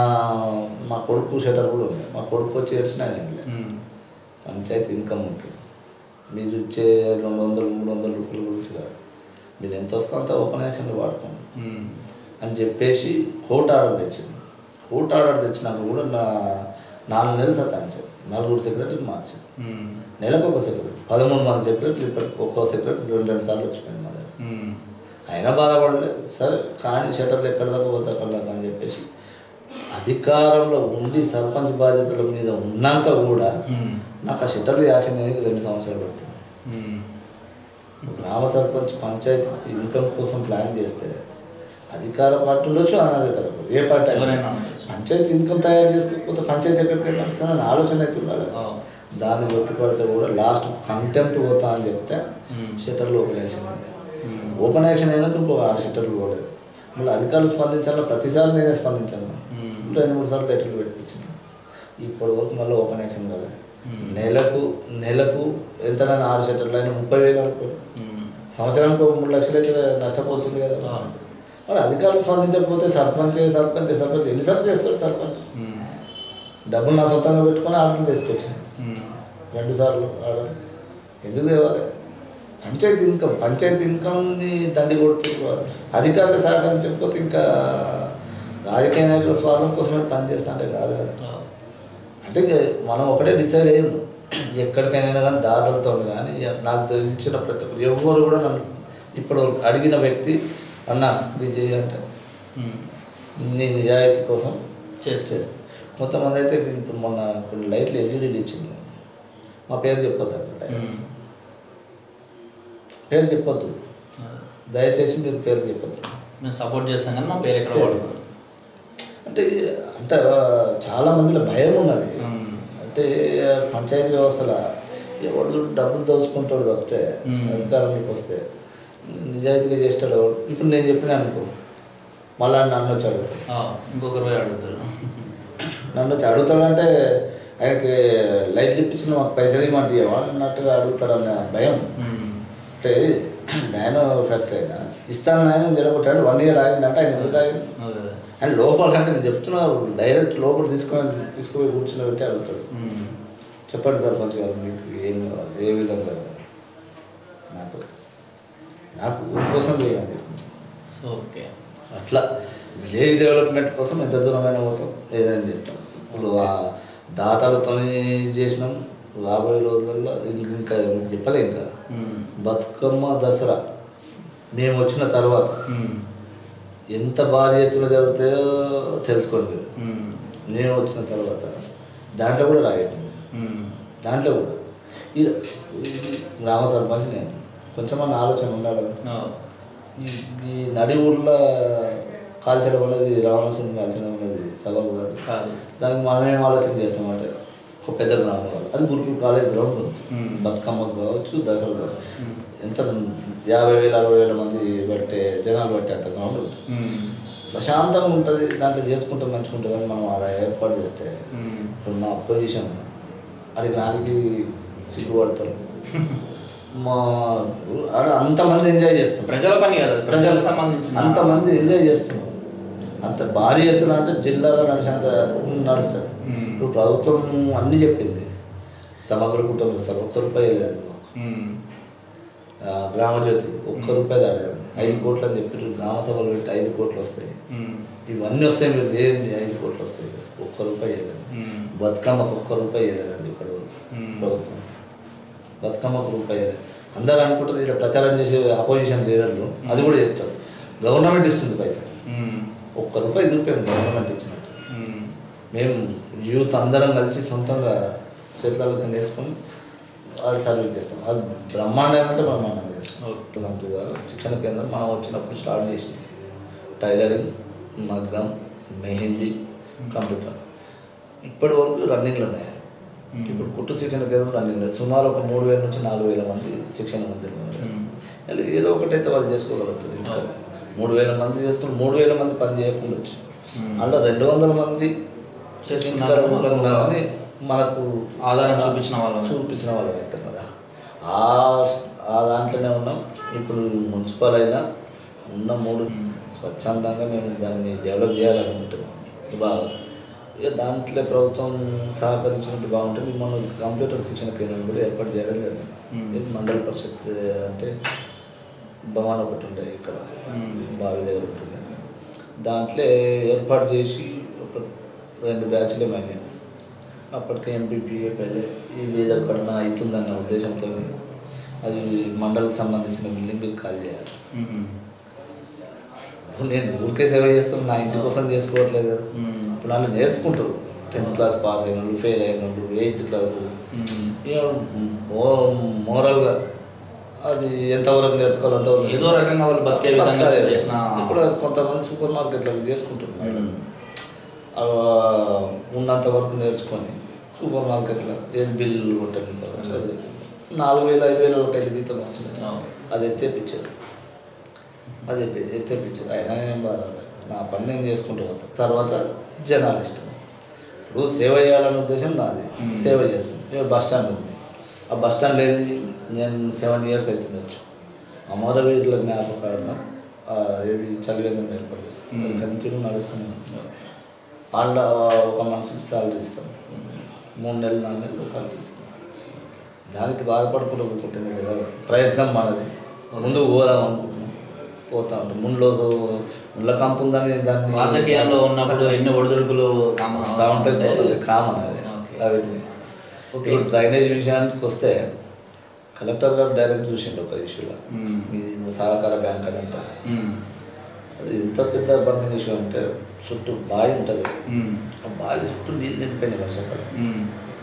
మా కొడుకు షటర్ కూడా ఉంది మా కొడుకు వచ్చి ఏడ్చినా ఏం లేదు మ్మ్. పంచాయతీ ఇన్కమ్ ఉంటుంది మీరు ఇచ్చే రెండు వందలు మూడు వందల రూపాయల గురించి కాదు మీరు ఎంత వస్తే అంత ఓపెన్ యాక్షన్లో వాడుకోండి మ్మ్. అని చెప్పేసి కోర్టు ఆర్డర్ తెచ్చింది కోర్టు ఆర్డర్ తెచ్చినాక కూడా నా నాలుగు నెలలు సతాయించారు నలుగురు సెక్రటరీ మార్చారు మ్మ్. నెలకు ఒక సెక్రటరీ పదమూడు మంది సెక్రటరీ ఇప్పటికి ఒక్కో సెక్రటరీ రెండు రెండు సార్లు వచ్చిపోయింది మా దగ్గర ఉమ్. అయినా బాధపడలేదు సరే కానీ షటర్లు ఎక్కడ దాకా పోతే అక్కడ దాకా అని చెప్పేసి అధికారంలో ఉండి సర్పంచ్ బాధ్యతల మీద ఉన్నాక కూడా ఉమ్. నాకు ఆ షటర్లు యాక్షన్ అనేది రెండు సంవత్సరాలు పడుతుంది ఉమ్. గ్రామ సర్పంచ్ పంచాయతీ ఇన్కమ్ కోసం ప్లాన్ చేస్తే అధికార పార్టీ ఉండొచ్చు అనధికార పార్టీ ఏ పార్టీ అయినా. ఎవరైనా ఉండొచ్చు. పంచాయతీ ఇన్కమ్ తయారు చేసుకోకపోతే పంచాయతీ ఎక్కడికి నడుస్తుందని ఆలోచన అయితే ఉండాలి ఆ. దాన్ని బట్టి పడితే కూడా లాస్ట్ కంటెంప్ట్ పోతా అని చెప్తే ఉమ్. షటర్లు ఓపెన్ యాక్షన్ అయింది ఉమ్. ఓపెన్ యాక్షన్ అయినాక ఇంకో ఆరు షట్టర్లు పోలేదు మళ్ళీ అధికారులు స్పందించాలి ప్రతిసారి నేనే స్పందించాను మ్మ్. రెండు మూడు సార్లు లెటర్లు పెట్టించాను ఇప్పటి వరకు మళ్ళీ ఓపెన్ యాక్షన్ కదా మ్మ్. నెలకు నెలకు ఎంతనైనా ఆరు షట్టర్లు అయినా ముప్పై వేలు అనుకో ఉమ్. సంవత్సరానికి ఒక మూడు లక్షలు అయితే నష్టపోతుంది కదా ఆ. మరి అధికారులు స్పందించకపోతే సర్పంచ్ సర్పంచ్ సర్పంచ్ ఎన్నిసార్లు చేస్తాడు సర్పంచ్ ఉమ్. డబ్బులు నా సొంతంగా పెట్టుకొని ఆర్డర్లు తీసుకొచ్చాను ఉమ్. రెండు సార్లు ఆర్డర్ ఎందుకు తేవాలి పంచాయతీ ఇన్కమ్ పంచాయతీ ఇన్కమ్ని దండి కొడుతున్నారు అధికారులు సహకరించకపోతే ఇంకా రాజకీయ నాయకుల స్వార్థం కోసమే పని చేస్తా అంటే కాదు కదా ఆ. అంటే ఇక మనం ఒకటే డిసైడ్ అయ్యాము ఎక్కడికైనా కానీ దాదాపుతో కానీ నాకు తెలిసిన ప్రతి ఒక్కరు ఎవరు కూడా నన్ను ఇప్పుడు అడిగిన వ్యక్తి అన్న విజయ్ అంటే ఉమ్. నీ నిజాయితీ కోసం చేస్తే చేస్తాను కొంతమంది అయితే ఇప్పుడు మొన్న కొన్ని లైట్లు ఎల్ఈడీలు ఇచ్చింది మా పేరు చెప్పొద్దు అన్నమాట ఉమ్. పేరు చెప్పొద్దు అదే. దయచేసి మీరు పేరు చెప్పొద్దు మేము సపోర్ట్ చేస్తాం కానీ మా పేరు ఎక్కడ పేరు. వాడకూడదు అంటే అంటే ఆ, చాలా మందిలో భయం ఉన్నది ఉమ్. అంటే పంచాయతీ వ్యవస్థలో ఎవడు డబ్బులు దోచుకుంటాడు తప్పితే మ్మ్. అధికారంలోకి వస్తే నిజాయితీగా చేస్తాడు ఎవడు. ఇప్పుడు నేను చెప్పిన అనుకో మళ్ళీ నన్ను వచ్చి అడుగుతాడు ఆ, ఇంకొకరు పోయి అడుగుతారు నన్ను వచ్చి అడుగుతాడంటే ఆయనకి లైట్లు ఇప్పించిన మాకు పైసలు ఇవ్వమంటే ఇవ్వవా అన్నట్టుగా అడుగుతాడన్న భయం ఉమ్. అంటే నాయన ఫ్యాక్టరీ అయినా ఇస్తాను నాయన జడగొట్టాడు వన్ ఇయర్ ఆగిందంటే ఆయన ఎందుకు ఆగింది అదే అదే. ఆయన లోపల అంటే నేను చెప్తున్నా డైరెక్ట్ లోపల తీసుకొని తీసుకుపోయి కూర్చుని పెట్టి అడుగుతాడు ఉమ్. చెప్పండి సర్పంచ్ గారు మీకు ఏం కావాలి ఏ విధంగా కావాలి? నాకు నాకు ఊరి కోసం చేయాలి సో ఓకే అట్లా విలేజ్ డెవలప్మెంట్ కోసం ఎంత దూరమైన పోతాం ఏదైనా చేస్తాం ఇప్పుడు ఆ దాతలతో చేసినాం రాబోయే రోజుల్లో ఇంక- ఇంకా మీకు చెప్పలే ఇంకా ఉమ్. బతుకమ్మ దసరా మేము వచ్చిన తర్వాత ఉమ్. ఎంత భారీ ఎత్తున జరుగుతాయో తెలుసుకోండి మీరు ఉమ్. నేను వచ్చిన తర్వాత దాంట్లో కూడా రాయండి ఉమ్. దాంట్లో కూడా ఇది ఇది గ్రామ సర్పంచ్ నేను కొంచెం అన్న ఆలోచన ఉండాలి కదా. ఆ. ఈ ఈ నడి ఊళ్ళో కాల్చడం అనేది రావణాసుని కాల్చడం అనేది సబబు కాదు కాదు దానికి మనం ఏం ఆలోచన చేస్తామంటే ఒక పెద్ద గ్రామం కాదు అది గురుకుల కాలేజ్ గ్రౌండ్ ఉంది మ్మ్. బతుకమ్మకు కావచ్చు దసరా కావచ్చు మ్మ్. ఎంత యాభై వేల అరవై వేల మంది పెట్టే జనాలు పెట్టే అంత గ్రౌండ్ ఉంటుంది ఉమ్. ప్రశాంతంగా ఉంటుంది దాంట్లో చేసుకుంటే మంచిగా ఉంటుంది అని మనం ఆడ ఏర్పాటు చేస్తే ఉమ్. ఇప్పుడు మా అపోజిషన్ అది దానికి సిగ్గుపడతారు మా ఆడ అంతమంది ఎంజాయ్ చేస్తారు ప్రజల పని కదా అది ప్రజలకు సంబంధించిన అంతమంది ఎంజాయ్ చేస్తున్నారు అంత భారీ ఎత్తున అంటే జిల్లాలో నడిచేంత నడుస్తుంది మ్మ్. ఇప్పుడు ప్రభుత్వం అన్నీ చెప్పింది సమగ్ర కుటుంబం ఇస్తారు ఒక్క రూపాయి లేదు ఉమ్. ఆ, గ్రామ జ్యోతి ఒక్క రూపాయి దాడారు ఐదు కోట్లు అని చెప్పి గ్రామ సభలు పెట్టి ఐదు కోట్లు వస్తాయి ఉమ్. ఇవన్నీ వస్తాయి మీరు చేయండి ఐదు కోట్లు వస్తాయి ఒక్క రూపాయి వేయలేదు ఉమ్. బతుకమ్మకు ఒక్క రూపాయి వేయలేదండి ఇప్పటి వరకు మ్మ్. ప్రభుత్వం బతుకమ్మకు రూపాయి వేయలేదు అందరూ అనుకుంటారు ఇలా ప్రచారం చేసే అపోజిషన్ లీడర్లు అది కూడా చెప్తారు గవర్నమెంట్ ఇస్తుంది పైసలు ఉమ్. ఒక్క రూపాయి చూపాము గవర్నమెంట్ ఇచ్చినట్టు ఉమ్. మేము యూత్ అందరం కలిసి సొంతంగా చేతులకు వేసుకొని అది సర్వీస్ చేస్తాం అది బ్రహ్మాండంగా అంటే బ్రహ్మాండంగా చేస్తాం ఓకే. సంపి గారు శిక్షణ కేంద్రం మనం వచ్చినప్పుడు స్టార్ట్ చేసినాం టైలరింగ్ మగ్గం మెహందీ కంప్యూటర్ ఇప్పటి వరకు రన్నింగ్లో ఉన్నాయి మ్మ్. ఇప్పుడు కుట్టు శిక్షణ కేంద్రం రన్నింగ్ సుమారు ఒక మూడు వేల నుంచి నాలుగు వేల మంది శిక్షణ మంది ఉన్నారు. మ్మ్. అలా ఏదో ఒకటైతే వాళ్ళు చేసుకోగలుగుతారు ఇంకా అవును. మూడు వేల మంది చేసుకుని మూడు వేల మంది పని చేయకుండా వచ్చి మ్మ్. అందులో రెండు వందల మంది చేసుకున్నారు. ఉన్నారని మనకు ఆధారం చూపించిన వాళ్ళు. చూపించిన వాళ్ళు అవుతారు కదా ఆ ఆ దాంట్లోనే ఉన్నాం ఇప్పుడు మున్సిపల్ అయినా ఉన్న మూడు స్వచ్ఛందంగా మేము దాన్ని డెవలప్ చేయాలనుకుంటున్నాం బాగా ఇక దాంట్లో ప్రభుత్వం సహకరించినట్టు బాగుంటుంది మనం కంప్యూటర్ శిక్షణ కేంద్రం కూడా ఏర్పాటు చేయడం జరిగింది మ్మ్. ఇది మండల పరిషత్ అంటే భవన్ ఒకటి ఉండే ఇక్కడ మ్మ్. బావి దగ్గర ఉంటుంది దాంట్లో ఏర్పాటు చేసి ఒక రెండు బ్యాచ్లు ఏమైనాయి అప్పటికే ఎంపీపీ పెళ్ళి ఇది ఏదో ఎక్కడన్నా అవుతుందన్న ఉద్దేశంతో అది మండలకు సంబంధించిన బిల్డింగ్ కాల్ చేయాలి మ్మ్. ఇప్పుడు నేను ఊరికే సేవ చేస్తాను నా ఇంటి కోసం చేసుకోవట్లేదు కదా మ్మ్. ఇప్పుడు వాళ్ళు నేర్చుకుంటారు టెన్త్ క్లాస్ పాస్ అయిన వాళ్ళు ఫెయిల్ అయిన వాళ్ళు ఎయిత్ క్లాస్ మ్మ్. ఇక మో మోరల్గా అది ఎంతవరకు నేర్చుకోవాలి అంతవరకు ఏదో రకంగా వాళ్ళు బతికే విధంగా బతకాలి. చేసిన- ఇప్పుడు కొంతమంది సూపర్ మార్కెట్లో చేసుకుంటున్నారు మ్మ్. అవి ఉన్నంత వరకు నేర్చుకొని సూపర్ మార్కెట్లో ఏది బిల్లు కొట్టండి చదివి నాలుగు వేలు ఐదు వేల వరకు జీతం వస్తుంది అవును. అది ఎత్తేపించారు అది ఎత్తే- ఎత్తేపించారు అయినా ఏం బాధపడలేదు. నా పని నేను చేసుకుంటూ పోతా తర్వాత జనాలు ఇష్టం ఇప్పుడు సేవ చేయాలనే ఉద్దేశం నాది మ్మ్. సేవ చేస్తాను ఇప్పుడు బస్ స్టాండ్ ఉంది ఆ బస్ స్టాండ్ లేదు నేను సెవెన్ ఇయర్స్ అవుతుండొచ్చు అమరవీరుల జ్ఞాపకార్థం ఆ, ఏది చలివేంద్రం ఏర్పాటు చేస్తాం అది మ్మ్. కంటిన్యూ నడుస్తున్నాను వాళ్ళ ఒక మనిషికి సాలరీ ఇస్తాం మూడు నెలలు నాలుగు నెలలు సాలరీ ఇస్తాం దానికి బాధపడకుండా కూర్చుంటుంది కదా ప్రయత్నం మనది ముందుకు పోదాం అనుకుంటున్నాం పోతా ఉంటాం ముందులో ముళ్ళ కంపు ఉందని దాన్ని రాజకీయాల్లో ఉన్నప్పుడు ఎన్ని ఒడిదుడుకులు కామ- వస్తూ ఉంటాయి పోతుంది కామన్ అది ఓకే. అవిటిని ఓకే. ఇప్పుడు డ్రైనేజ్ విషయానికి వస్తే కలెక్టర్ గారు డైరెక్ట్ చూసిండు ఒక ఇష్యూలో మ్మ్. ఈ సహకార బ్యాంక్ అని అంటారు మ్మ్. అది ఎంత పెద్ద బండి ఇష్యూ అంటే చుట్టూ బావి ఉంటుంది మ్మ్. ఆ బావి చుట్టూ నీళ్ళు నిండిపోయినాయి వర్షాకాలం మ్మ్.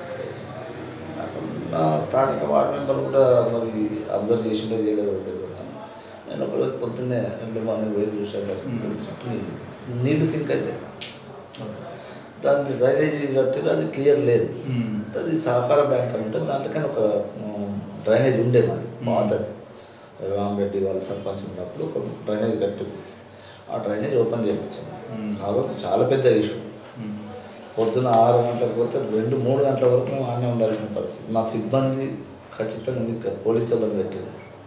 అక్కడున్న స్థానిక వార్డు మెంబర్ కూడా మరి అబ్జర్వ్ చేసిండో చేయలేదో తెలియదు నేను ఒకరోజు పొద్దున్నే ఎర్లీ మార్నింగ్ పోయి చూసేసరికి మ్మ్. చుట్టూ నీళ్ళు నీళ్ళు సింక్ అయితే ఓకే. దాన్ని డ్రైనేజీ కట్టి అది క్లియర్ లేదు మ్మ్. అది సహకార బ్యాంక్ అని ఉంటుంది దాంట్లోకైనా ఒక ఉమ్, డ్రైనేజ్ ఉండే మాది మ్మ్. పాతది రామరెడ్డి వాళ్ళ సర్పంచ్ ఉన్నప్పుడు ఒక డ్రైనేజ్ కట్టింది ఆ డ్రైనేజ్ ఓపెన్ చేయించాను మ్మ్. ఆ రోజు చాలా పెద్ద ఇష్యూ మ్మ్. పొద్దున ఆరు గంటలకు పోతే రెండు మూడు గంటల వరకు మేము ఆడనే ఉండాల్సిన పరిస్థితి మా సిబ్బంది ఖచ్చితంగా మీకు పోలీసు వాళ్ళని పెట్టారు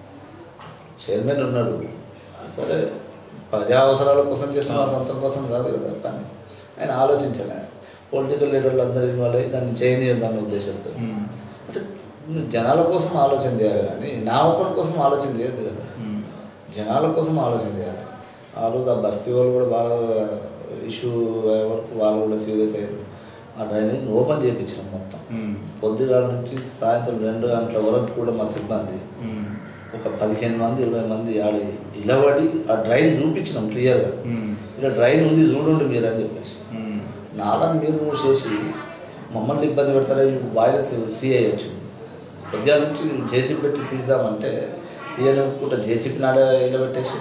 చైర్మన్ ఉన్నాడు సరే ప్రజా అవసరాల కోసం చేస్తున్న సొంతం కోసం కాదు కదా పని ఆయన ఆలోచించాలి పొలిటికల్ లీడర్లు అందరూ ఇన్వాల్వ్ అయ్యి దాన్ని చేయనీయద్దన్న ఉద్దేశంతో మ్మ్. అంటే నువ్వు జనాల కోసం ఆలోచన చేయాలి కానీ నా ఒకరి కోసం ఆలోచన చేయొద్దు కదా మ్మ్. జనాల కోసం ఆలోచన చేయాలి ఆ రోజు ఆ బస్తీ వాళ్ళు కూడా బాగా ఇష్యూ అయ్యే వరకు వాళ్ళు కూడా సీరియస్ అయ్యారు ఆ డ్రైనేజ్ ఓపెన్ చేయించినాం మొత్తం మ్మ్. పొద్దుగాల నుంచి సాయంత్రం రెండు గంటల వరకు కూడా మా సిబ్బంది మ్మ్. ఒక పదిహేను మంది ఇరవై మంది ఆడ ఇలబడి ఆ డ్రైన్ చూపించినాం క్లియర్గా మ్మ్. ఇలా డ్రైన్ ఉంది చూడండి మీరు అని చెప్పేసి మ్మ్. నాలని మీరు మూసేసి మమ్మల్ని ఇబ్బంది పెడతారా వైరస్ సిఐ వచ్చింది పొద్దున నుంచి జేసీబీ పెట్టి తీద్దామంటే తీయనుకుంటే జేసీబీ నాడ ఇలా పెట్టేసి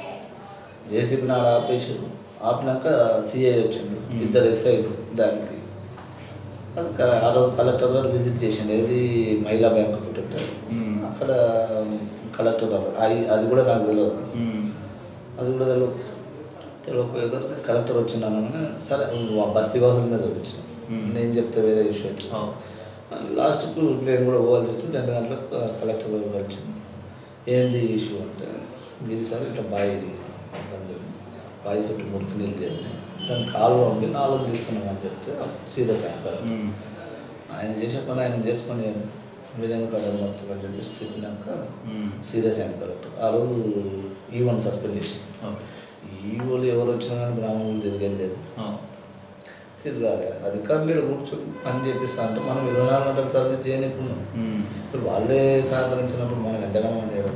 జేసీబీ నాడ ఆపేసి ఆపినాక సిఐ వచ్చిండు Hmm. ఇద్దరు ఎస్ఐలు దానికి అది క- ఆ రోజు కలెక్టర్ గారు విజిట్ చేసిండు ఏది మహిళా బ్యాంక్ పెట్టారు మ్మ్. అక్కడ కలెక్టర్ గారు అది అది కూడా నాకు తెలియదు మ్మ్. అది కూడా తెలియదు తెలియకపోయేసరికి కలెక్టర్ వచ్చినాను సరే నువ్వు ఆ బస్తీ వాసుల మీద వచ్చిన Hmm. నేను చెప్తే వేరే ఇష్యూ అయితే ఓ. లాస్ట్కు నేను కూడా పోవాల్సి వచ్చింది రెండు గంటలకు కలెక్టర్ గారు వచ్చింది ఏంది ఇష్యూ అంటే మీది సార్ ఇట్లా బావి ఇబ్బంది ఉంది. బావి చుట్టూ మురికి నీళ్ళు లేదు దాని కాలువ ఉంది నాలుగు తీస్తున్నామని చెప్తే సీరియస్ అయిపోయారు మ్మ్. ఆయన చేసే పని ఆయన చేసుకొని మీరేం కడ మొత్తం అని చెప్పేసి తిప్పినాక మ్మ్. సీరియస్ అయిన కలెక్టర్ ఆ రోజు ఈవెన్ సస్పెండ్ చేసింది ఓకే. ఈవోలు ఎవరు వచ్చినా కానీ బ్రాహ్మణులు తిరిగేది ఓ. తిరగాలి అధికారులు ఇక్కడ కూర్చొని పని చేపిస్తా అంటే మనం ఇరవై నాలుగు గంటల సర్వీస్ చేయనికున్నాం మ్మ్. ఇప్పుడు వాళ్ళే సహకరించినప్పుడు మనం ఎంతగానో చేయడం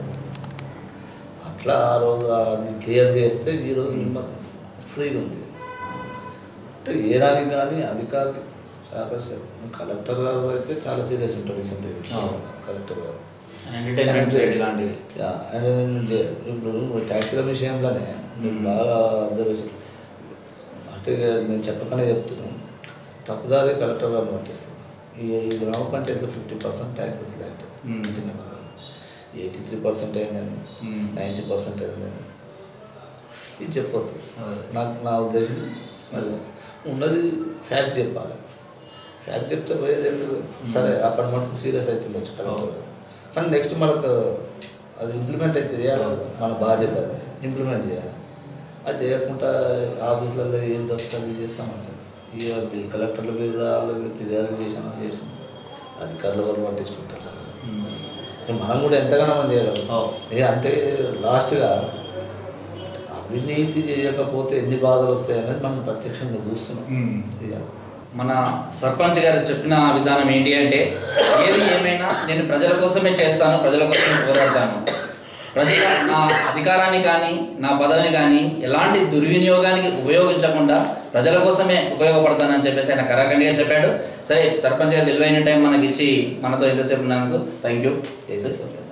అట్లా ఆ రోజు అది క్లియర్ చేస్తే ఈరోజు నిమ్మకం ఫ్రీగా ఉంది అంటే ఏ దానికి కానీ అధికారులు సహకరిస్తారు కలెక్టర్ గారు అయితే చాలా సీరియస్ ఉంటారు రీసెంట్ అవును. కలెక్టర్ గారు ఎంటర్టైన్మెంట్ సైడ్ ఇలాంటివి యా, అండ్ నేను ఇప్పుడు ట్యాక్సీల విషయంలోనే నేను Hmm. బాగా అబ్జర్వేషన్ అంటే నేను చెప్పకనే చెప్తున్నాను తప్పుదారి కలెక్టర్ గారిని పట్టేస్తాను ఈ ఈ గ్రామ పంచాయతీలో fifty percent taxes late Hmm. Eighty three percent అయిందని Hmm. నైంటీ పర్సెంట్ అయిందని ఇది చెప్పొద్దు అదే. నాకు నా ఉద్దేశం అది కాదు. ఉన్నది ఫ్యాక్ట్ చెప్పాలి ఫ్యాక్ట్ చెప్తే పోయేది ఏం లేదు సరే అప్పటి మనకు సీరియస్ అవుతుండొచ్చు కరెక్ట్ అవును. కానీ నెక్స్ట్ మనకు అది ఇంప్లిమెంట్ అయితే చేయాలి కదా. మన బాధ్యత అది ఇంప్లిమెంట్ చేయాలి అది చేయకుండా ఆఫీసులలో ఏం దొరుకుతుంది చేస్తామంటే ఇక బిల్ కలెక్టర్ల మీద వాళ్ళకి ఫిర్యాదు చేసాము చేసాం అధికారుల వాళ్ళు పట్టించుకుంటారు మ్మ్. ఇక మనం కూడా ఎంతగానో మనం చేయగలం ఓ. ఇక అంటే లాస్ట్గా అవినీతి చేయకపోతే ఎన్ని బాధలు వస్తాయి అనేది మనం ప్రత్యక్షంగా చూస్తున్నాం మ్మ్. ఇక మన సర్పంచ్ గారు చెప్పిన విధానం ఏంటి అంటే ఏది ఏమైనా నేను ప్రజల కోసమే చేస్తాను ప్రజల కోసమే పోరాడతాను ప్రజల నా అధికారాన్ని కానీ నా పదవిని కానీ ఎలాంటి దుర్వినియోగానికి ఉపయోగించకుండా ప్రజల కోసమే ఉపయోగపడతానని చెప్పేసి ఆయన కరాఖండిగా చెప్పాడు సరే సర్పంచ్ గారు విలువైన టైం మనకి ఇచ్చి మనతో ఎంతసేపు ఉన్నందుకు థ్యాంక్ యూ